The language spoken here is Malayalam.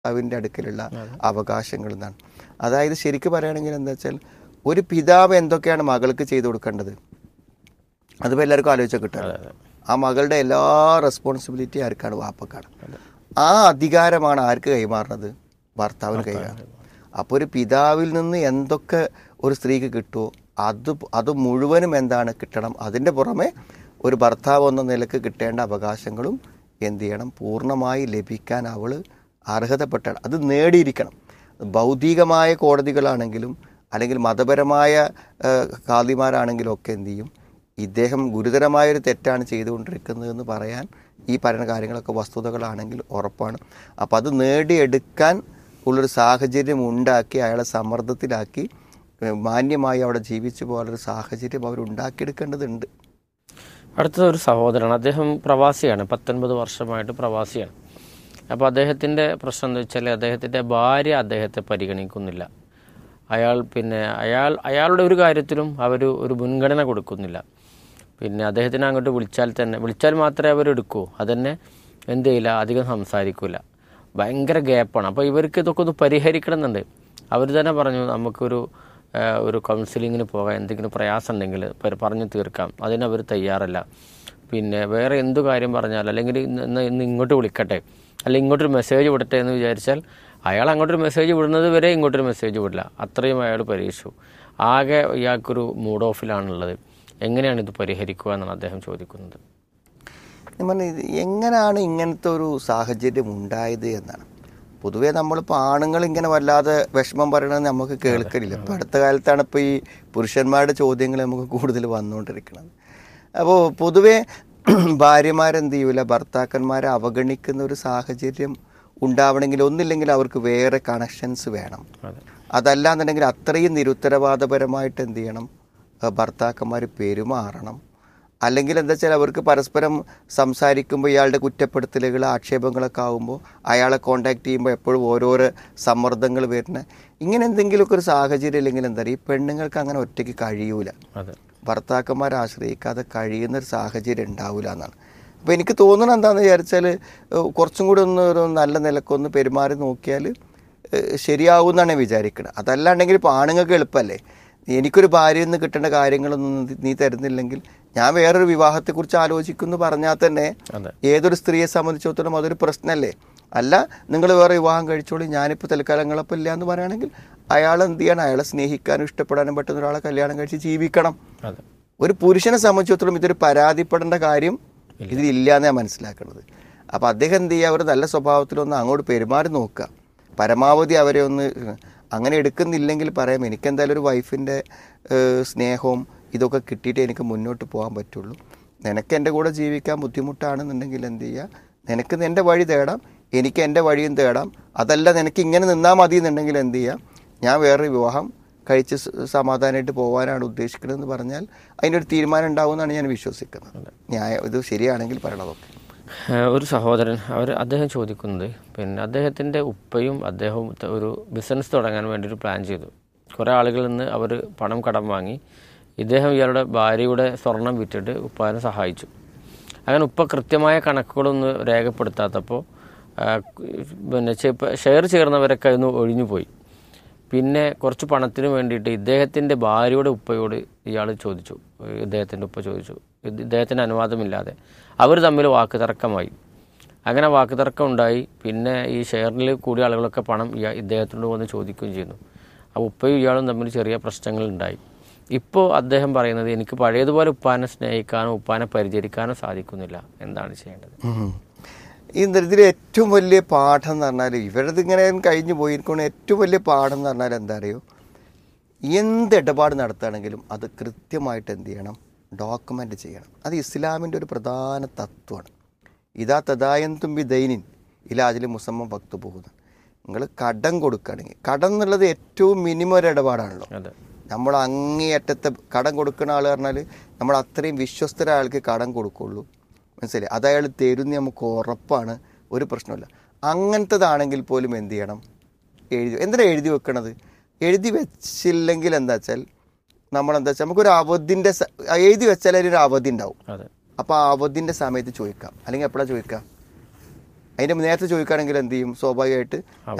ഭർത്താവിൻ്റെ അടുക്കലുള്ള അവകാശങ്ങൾ എന്നാണ് അതായത് ശരിക്കും പറയുകയാണെങ്കിൽ എന്താ വെച്ചാൽ ഒരു പിതാവ് എന്തൊക്കെയാണ് മകൾക്ക് ചെയ്തു കൊടുക്കേണ്ടത് അതിപ്പോൾ എല്ലാവർക്കും ആലോചിച്ചാൽ കിട്ടുക ആ മകളുടെ എല്ലാ റെസ്പോൺസിബിലിറ്റി ആർക്കാണ് വാപ്പക്കാണ് ആ അധികാരമാണ് ആർക്ക് കൈമാറുന്നത് ഭർത്താവിന് കൈമാറുന്നത് അപ്പോൾ ഒരു പിതാവിൽ നിന്ന് എന്തൊക്കെ ഒരു സ്ത്രീക്ക് കിട്ടുമോ അത് അത് മുഴുവനും എന്താണ് കിട്ടണം അതിൻ്റെ പുറമെ ഒരു ഭർത്താവ് എന്ന നിലക്ക് കിട്ടേണ്ട അവകാശങ്ങളും എന്ത് ചെയ്യണം പൂർണ്ണമായി ലഭിക്കാൻ അവൾ അർഹതപ്പെട്ടാണ് അത് നേടിയിരിക്കണം ഭൗതികമായ കോടതികളാണെങ്കിലും അല്ലെങ്കിൽ മതപരമായ ഏഹ്, ഖാദിമാരാണെങ്കിലും ഒക്കെ എന്ത് ചെയ്യും ഇദ്ദേഹം ഗുരുതരമായൊരു തെറ്റാണ് ചെയ്തുകൊണ്ടിരിക്കുന്നതെന്ന് പറയാൻ ഈ പറയുന്ന കാര്യങ്ങളൊക്കെ വസ്തുതകളാണെങ്കിൽ ഉറപ്പാണ് അപ്പം അത് നേടിയെടുക്കാൻ ഉള്ളൊരു സാഹചര്യം ഉണ്ടാക്കി അയാളെ സമ്മർദ്ദത്തിലാക്കി ഏഹ്, മാന്യമായി അവിടെ ജീവിച്ചു പോകാനൊരു സാഹചര്യം അവർ ഉണ്ടാക്കിയെടുക്കേണ്ടതുണ്ട് അടുത്തത് ഒരു സഹോദരനാണ് അദ്ദേഹം പ്രവാസിയാണ് പത്തൊൻപത് വർഷമായിട്ട് പ്രവാസിയാണ് അപ്പോൾ അദ്ദേഹത്തിൻ്റെ പ്രശ്നം എന്താ വെച്ചാൽ അദ്ദേഹത്തിൻ്റെ ഭാര്യ അദ്ദേഹത്തെ പരിഗണിക്കുന്നില്ല അയാൾ പിന്നെ അയാൾ അയാളുടെ ഒരു കാര്യത്തിലും അവർ ഒരു മുൻഗണന കൊടുക്കുന്നില്ല പിന്നെ അദ്ദേഹത്തിനെ അങ്ങോട്ട് വിളിച്ചാൽ തന്നെ വിളിച്ചാൽ മാത്രമേ അവർ എടുക്കൂ അതന്നെ എന്ത് ചെയ്യില്ല അധികം സംസാരിക്കില്ല ഭയങ്കര ഗ്യാപ്പാണ് അപ്പോൾ ഇവർക്ക് ഇതൊക്കെ ഒന്ന് പരിഹരിക്കണം എന്നുണ്ട് അവർ തന്നെ പറഞ്ഞു നമുക്കൊരു ആ, ഒരു കൗൺസിലിങ്ങിന് പോകാൻ എന്തെങ്കിലും പ്രയാസം ഉണ്ടെങ്കിൽ പ- പറഞ്ഞു തീർക്കാം അതിനവർ തയ്യാറല്ല പിന്നെ വേറെ എന്തു കാര്യം പറഞ്ഞാൽ അല്ലെങ്കിൽ ഇന്ന് ഇന്ന് ഇന്ന് ഇങ്ങോട്ട് വിളിക്കട്ടെ അല്ലെങ്കിൽ ഇങ്ങോട്ടൊരു മെസ്സേജ് വിടട്ടെ എന്ന് വിചാരിച്ചാൽ അയാൾ അങ്ങോട്ടൊരു മെസ്സേജ് വിടുന്നത് വരെ ഇങ്ങോട്ടൊരു മെസ്സേജ് വിടില്ല അത്രയും അയാൾ പരീക്ഷിച്ചു ആകെ ഇയാൾക്കൊരു മൂഡ് ഓഫിലാണുള്ളത് എങ്ങനെയാണ് ഇത് പരിഹരിക്കുക എന്നാണ് അദ്ദേഹം ചോദിക്കുന്നത് ഞാൻ പറഞ്ഞു ഇത് എങ്ങനെയാണ് ഇങ്ങനത്തെ ഒരു സാഹചര്യം ഉണ്ടായത് എന്നാണ് പൊതുവേ നമ്മളിപ്പോൾ ആണുങ്ങൾ ഇങ്ങനെ വല്ലാതെ വിഷമം പറയണത് നമുക്ക് കേൾക്കലില്ല ഇപ്പം അടുത്ത കാലത്താണ് ഇപ്പോൾ ഈ പുരുഷന്മാരുടെ ചോദ്യങ്ങൾ നമുക്ക് കൂടുതൽ വന്നുകൊണ്ടിരിക്കുന്നത് അപ്പോൾ പൊതുവേ ഭാര്യമാരെന്ത് ചെയ്യൂല ഭർത്താക്കന്മാരെ അവഗണിക്കുന്ന ഒരു സാഹചര്യം ഉണ്ടാവണമെങ്കിൽ ഒന്നില്ലെങ്കിൽ അവർക്ക് വേറെ കണക്ഷൻസ് വേണം അതെ അതല്ലാന്നുണ്ടെങ്കിൽ അത്രയും നിരുത്തരവാദപരമായിട്ട് എന്ത് ചെയ്യണം ഭർത്താക്കന്മാർ പെരുമാറണം അല്ലെങ്കിൽ എന്താ വെച്ചാൽ അവർക്ക് പരസ്പരം സംസാരിക്കുമ്പോൾ ഇയാളുടെ കുറ്റപ്പെടുത്തലുകൾ ആക്ഷേപങ്ങളൊക്കെ ആകുമ്പോൾ അയാളെ കോണ്ടാക്ട് ചെയ്യുമ്പോൾ എപ്പോഴും ഓരോരോ സമ്മർദ്ദങ്ങൾ വരുന്ന ഇങ്ങനെ എന്തെങ്കിലുമൊക്കെ ഒരു സാഹചര്യം ഇല്ലെങ്കിൽ എന്താ പറയുക ഈ പെണ്ണുങ്ങൾക്ക് അങ്ങനെ ഒറ്റയ്ക്ക് കഴിയൂല അതെ ഭർത്താക്കന്മാരെ ആശ്രയിക്കാതെ കഴിയുന്ന ഒരു സാഹചര്യം ഉണ്ടാവില്ല എന്നാണ് അപ്പോൾ എനിക്ക് തോന്നുന്നത് എന്താണെന്ന് വിചാരിച്ചാൽ ഏഹ് കുറച്ചും കൂടി ഒന്ന് ഒരു നല്ല നിലക്കൊന്ന് പെരുമാറി നോക്കിയാൽ ഏഹ് ശരിയാവുമെന്നാണ് ഞാൻ വിചാരിക്കുന്നത് അതല്ലാണ്ടെങ്കിൽ ഇപ്പോൾ ആണുങ്ങൾക്ക് എളുപ്പമല്ലേ എനിക്കൊരു ഭാര്യയിൽ നിന്ന് കിട്ടേണ്ട കാര്യങ്ങളൊന്നും നീ- നീ തരുന്നില്ലെങ്കിൽ ഞാൻ വേറൊരു വിവാഹത്തെക്കുറിച്ച് ആലോചിക്കുന്നു പറഞ്ഞാൽ തന്നെ അതെ ഏതൊരു സ്ത്രീയെ സംബന്ധിച്ചിടത്തോളം അതൊരു പ്രശ്നമല്ലേ അല്ല നിങ്ങൾ വേറെ വിവാഹം കഴിച്ചോളൂ ഞാനിപ്പോൾ തൽക്കാലം നിങ്ങളപ്പം ഇല്ല എന്ന് പറയുകയാണെങ്കിൽ അയാൾ എന്ത് ചെയ്യണം അയാളെ സ്നേഹിക്കാനും ഇഷ്ടപ്പെടാനും പറ്റുന്ന ഒരാളെ കല്യാണം കഴിച്ച് ജീവിക്കണം അതെ ഒരു പുരുഷനെ സംബന്ധിച്ചിടത്തോളം ഇതൊരു പരാതിപ്പെടേണ്ട കാര്യം ഇതിലില്ല എന്ന് ഞാൻ മനസ്സിലാക്കുന്നത് അപ്പോൾ അദ്ദേഹം എന്ത് ചെയ്യുക അവർ നല്ല സ്വഭാവത്തിലൊന്ന് അങ്ങോട്ട് പെരുമാറി നോക്കുക പരമാവധി അവരെ ഒന്ന് അങ്ങനെ എടുക്കുന്നില്ലെങ്കിൽ പറയാം എനിക്കെന്തായാലും ഒരു വൈഫിൻ്റെ സ്നേഹവും ഇതൊക്കെ കിട്ടിയിട്ട് എനിക്ക് മുന്നോട്ട് പോകാൻ പറ്റുള്ളൂ നിനക്ക് എൻ്റെ കൂടെ ജീവിക്കാൻ ബുദ്ധിമുട്ടാണെന്നുണ്ടെങ്കിൽ എന്ത് ചെയ്യുക നിനക്ക് എൻ്റെ വഴി തേടാം എനിക്ക് എൻ്റെ വഴിയും തേടാം അതല്ല നിനക്ക് ഇങ്ങനെ നിന്നാൽ മതി എന്നുണ്ടെങ്കിൽ എന്ത് ചെയ്യാം ഞാൻ വേറൊരു വിവാഹം കഴിച്ച് സ- സമാധാനമായിട്ട് പോകാനാണ് ഉദ്ദേശിക്കുന്നതെന്ന് പറഞ്ഞാൽ അതിനൊരു തീരുമാനം ഉണ്ടാവുമെന്നാണ് ഞാൻ വിശ്വസിക്കുന്നത് ന്യായ ഇത് ശരിയാണെങ്കിൽ പറയണതൊക്കെ ഏഹ് ഒരു സഹോദരൻ അവർ അദ്ദേഹം ചോദിക്കുന്നത് പിന്നെ അദ്ദേഹത്തിൻ്റെ ഉപ്പയും അദ്ദേഹവും ത- ഒരു ബിസിനസ് തുടങ്ങാൻ വേണ്ടി ഒരു പ്ലാൻ ചെയ്തു കുറേ ആളുകളിൽ നിന്ന് അവർ പണം കടം വാങ്ങി ഇദ്ദേഹം ഇയാളുടെ ഭാര്യയുടെ സ്വർണം വിറ്റിട്ട് ഉപ്പാനെ സഹായിച്ചു അങ്ങനെ ഉപ്പ കൃത്യമായ കണക്കുകളൊന്നും രേഖപ്പെടുത്താത്തപ്പോൾ ആ, പിന്നെ ചെ- ഇപ്പ ഷെയർ ചേർന്നവരൊക്കെ അതിന് ഒഴിഞ്ഞു പോയി പിന്നെ കുറച്ച് പണത്തിന് വേണ്ടിയിട്ട് ഇദ്ദേഹത്തിൻ്റെ ഭാര്യയുടെ ഉപ്പയോട് ഇയാൾ ചോദിച്ചു ഇദ്ദേഹത്തിൻ്റെ ഉപ്പ ചോദിച്ചു ഇത് ഇദ്ദേഹത്തിൻ്റെ അനുവാദമില്ലാതെ അവർ തമ്മിൽ വാക്ക് തർക്കമായി അങ്ങനെ വാക്ക് തർക്കം ഉണ്ടായി പിന്നെ ഈ ഷെയറിൽ കൂടിയ ആളുകളൊക്കെ പണം ഇയാ ഇദ്ദേഹത്തിനോട് വന്ന് ചോദിക്കുകയും ചെയ്യുന്നു അപ്പോൾ ഉപ്പയും ഇയാളും തമ്മിൽ ചെറിയ പ്രശ്നങ്ങളുണ്ടായി ഇപ്പോൾ അദ്ദേഹം പറയുന്നത് എനിക്ക് പഴയതുപോലെ ഉപ്പാനെ സ്നേഹിക്കാനോ ഉപ്പാനെ പരിചരിക്കാനോ സാധിക്കുന്നില്ല എന്താണ് ചെയ്യേണ്ടത് ഈ ഇതിൽ ഏറ്റവും വലിയ പാഠം എന്ന് പറഞ്ഞാൽ ഇവരത് ഇങ്ങനെ കഴിഞ്ഞു പോയിരിക്കുന്ന ഏറ്റവും വലിയ പാഠം എന്ന് പറഞ്ഞാൽ എന്താ അറിയോ എന്ത് ഇടപാട് നടത്തുകയാണെങ്കിലും അത് കൃത്യമായിട്ട് എന്ത് ചെയ്യണം ഡോക്യുമെൻ്റ് ചെയ്യണം അത് ഇസ്ലാമിൻ്റെ ഒരു പ്രധാന തത്വമാണ് ഇതാ തദായന്തും ബി ദൈനിൻ ഇലാജിൽ മുസമ്മ ഭക്തു പോകുന്നത് നിങ്ങൾ കടം കൊടുക്കുകയാണെങ്കിൽ കടം എന്നുള്ളത് ഏറ്റവും മിനിമം ഒരു ഇടപാടാണല്ലോ അതെ നമ്മൾ അങ്ങേയറ്റത്തെ കടം കൊടുക്കുന്ന ആൾ പറഞ്ഞാൽ നമ്മൾ അത്രയും വിശ്വസ്തരായ ആൾക്ക് കടം കൊടുക്കുള്ളൂ മനസ്സിലായി അത് അയാൾ തരുന്ന നമുക്ക് ഉറപ്പാണ് ഒരു പ്രശ്നമില്ല അങ്ങനത്തതാണെങ്കിൽ പോലും എന്ത് ചെയ്യണം എഴുതി എന്തിനാ എഴുതി വെക്കണത് എഴുതി വെച്ചില്ലെങ്കിൽ എന്താ വെച്ചാൽ നമ്മളെന്താ വെച്ചാൽ നമുക്കൊരു അവധിൻ്റെ സ- എഴുതി വെച്ചാൽ അതിനൊരു അവധി ഉണ്ടാവും അതെ അപ്പോൾ ആ അവധിൻ്റെ സമയത്ത് ചോദിക്കാം അല്ലെങ്കിൽ എപ്പോഴാണ് ചോദിക്കാം അതിന്റെ നേരത്തെ ചോദിക്കുകയാണെങ്കിൽ എന്ത് ചെയ്യും സ്വാഭാവികമായിട്ട്